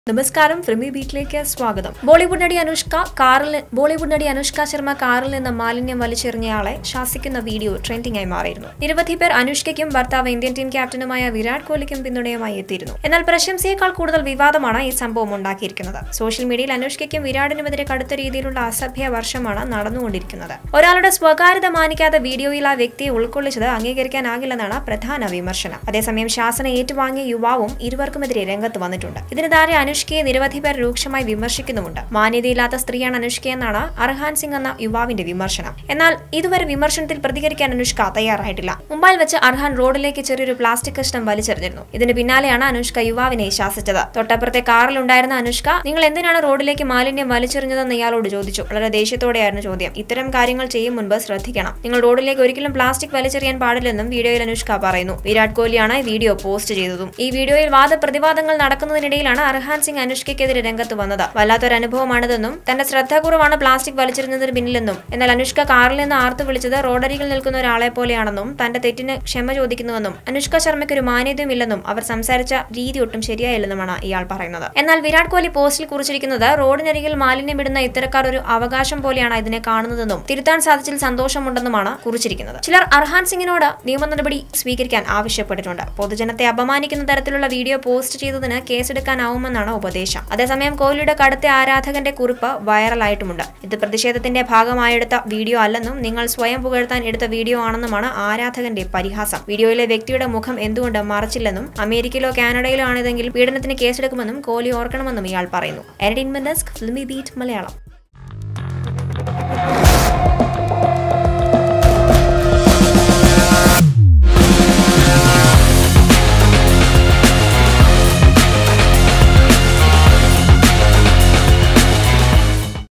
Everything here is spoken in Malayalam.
നമസ്കാരം ഫിലിമി ബീറ്റിലേക്ക് സ്വാഗതം ബോളിവുഡ് നടി അനുഷ്ക കാറിൽ ബോളിവുഡ് നടി അനുഷ്ക ശർമ്മ കാറിൽ നിന്ന് മാലിന്യം വലിച്ചെറിഞ്ഞയാളെ ശാസിക്കുന്ന വീഡിയോ ട്രെൻഡിംഗ് ആയി മാറിയിരുന്നു നിരവധി പേർ അനുഷ്കയ്ക്കും ഭർത്താവ് ഇന്ത്യൻ ടീം ക്യാപ്റ്റനുമായ വിരാട് കോഹ്ലിക്കും പിന്തുണയുമായി എത്തിയിരുന്നു എന്നാൽ പ്രശംസയേക്കാൾ കൂടുതൽ വിവാദമാണ് ഈ സംഭവം ഉണ്ടാക്കിയിരിക്കുന്നത് സോഷ്യൽ മീഡിയയിൽ അനുഷ്കയ്ക്കും വിരാടിനുമെതിരെ കടുത്ത രീതിയിലുള്ള അസഭ്യ വർഷമാണ് നടന്നുകൊണ്ടിരിക്കുന്നത് ഒരാളുടെ സ്വകാര്യത മാനിക്കാതെ വീഡിയോയിൽ ആ വ്യക്തിയെ ഉൾക്കൊള്ളിച്ചത് അംഗീകരിക്കാനാകില്ലെന്നാണ് പ്രധാന വിമർശനം അതേസമയം ശാസന ഏറ്റുവാങ്ങിയ യുവാവും ഇരുവർക്കുമെതിരെ രംഗത്ത് വന്നിട്ടുണ്ട് ഇതിന് താരെ അനുഷ്കയെ നിരവധി പേർ രൂക്ഷമായി വിമർശിക്കുന്നുമുണ്ട് മാന്യതയില്ലാത്ത സ്ത്രീയാണ് അനുഷ്കയെന്നാണ് അർഹാൻ സിംഗ് എന്ന യുവാവിന്റെ വിമർശനം എന്നാൽ ഇതുവരെ വിമർശനത്തിൽ പ്രതികരിക്കാൻ അനുഷ്ക തയ്യാറായിട്ടില്ല മുംബൈയിൽ വെച്ച് അർഹാൻ റോഡിലേക്ക് ചെറിയൊരു പ്ലാസ്റ്റിക് കഷ്ണം വലിച്ചെറിഞ്ഞിരുന്നു ഇതിന് പിന്നാലെയാണ് അനുഷ്ക യുവാവിനെ ശാസിച്ചത് തൊട്ടപ്പുറത്തെ കാറിലുണ്ടായിരുന്ന അനുഷ്ക നിങ്ങൾ എന്തിനാണ് റോഡിലേക്ക് മാലിന്യം വലിച്ചെറിഞ്ഞതെന്ന് ഇയാളോട് ചോദിച്ചു വളരെ ദേഷ്യത്തോടെയായിരുന്നു ചോദ്യം ഇത്തരം കാര്യങ്ങൾ ചെയ്യും മുൻപ് ശ്രദ്ധിക്കണം നിങ്ങൾ റോഡിലേക്ക് ഒരിക്കലും പ്ലാസ്റ്റിക് വലിച്ചെറിയാൻ പാടില്ലെന്നും വീഡിയോയിൽ അനുഷ്ക പറയുന്നു വിരാട് കോഹ്ലിയാണ് ഈ വീഡിയോ പോസ്റ്റ് ചെയ്തതും ഈ വീഡിയോയിൽ വാദപ്രതിവാദങ്ങൾ നടക്കുന്നതിനിടയിലാണ് അർഹാൻ സിംഗ് അനുഷ്കയ്ക്കെതിരെ രംഗത്ത് വന്നത് വല്ലാത്തൊരു അനുഭവമാണിതെന്നും തന്റെ ശ്രദ്ധാപൂർവ്വമാണ് പ്ലാസ്റ്റിക് വലിച്ചിരുന്നതിന് പിന്നിലെന്നും എന്നാൽ അനുഷ്ക കാറിൽ നിന്ന് ആർത്തു വിളിച്ചത് റോഡരികിൽ നിൽക്കുന്ന ഒരാളെ പോലെയാണെന്നും തന്റെ തെറ്റിന് ക്ഷമ ചോദിക്കുന്നുവെന്നും അനുഷ്ക ശർമ്മയ്ക്ക് ഒരു മാന്യതയുമില്ലെന്നും അവർ സംസാരിച്ച രീതി ഒട്ടും ശരിയായില്ലെന്നുമാണ് ഇയാൾ പറയുന്നത് എന്നാൽ വിരാട് കോഹ്ലി പോസ്റ്റിൽ കുറിച്ചിരിക്കുന്നത് റോഡിനരികിൽ മാലിന്യം ഇടുന്ന ഇത്തരക്കാർ ഒരു അവകാശം പോലെയാണ് ഇതിനെ കാണുന്നതെന്നും തിരുത്താൻ സാധിച്ചതിൽ സന്തോഷമുണ്ടെന്നുമാണ് കുറിച്ചിരിക്കുന്നത് ചിലർ അർഹാൻ സിംഗിനോട് നിയമ നടപടി സ്വീകരിക്കാൻ ആവശ്യപ്പെട്ടിട്ടുണ്ട് പൊതുജനത്തെ അപമാനിക്കുന്ന തരത്തിലുള്ള വീഡിയോ പോസ്റ്റ് ചെയ്തതിന് കേസെടുക്കാനാവുമെന്നാണ് ഉപദേശം അതേസമയം കോഹ്ലിയുടെ കടുത്ത ആരാധകന്റെ കുറിപ്പ് വൈറലായിട്ടുമുണ്ട് ഇത് പ്രതിഷേധത്തിന്റെ ഭാഗമായെടുത്ത വീഡിയോ അല്ലെന്നും നിങ്ങൾ സ്വയം പുകഴ്ത്താൻ എടുത്ത വീഡിയോ ആണെന്നുമാണ് ആരാധകന്റെ പരിഹാസം വീഡിയോയിലെ വ്യക്തിയുടെ മുഖം എന്തുകൊണ്ട് മറച്ചില്ലെന്നും അമേരിക്കയിലോ കാനഡയിലോ ആണിതെങ്കിൽ പീഡനത്തിന് കേസെടുക്കുമെന്നും കോഹ്ലി ഓർക്കണമെന്നും ഇയാൾ പറയുന്നു എഡിൻ ഡെസ്ക് ഫിലിമി ബീറ്റ് മലയാളം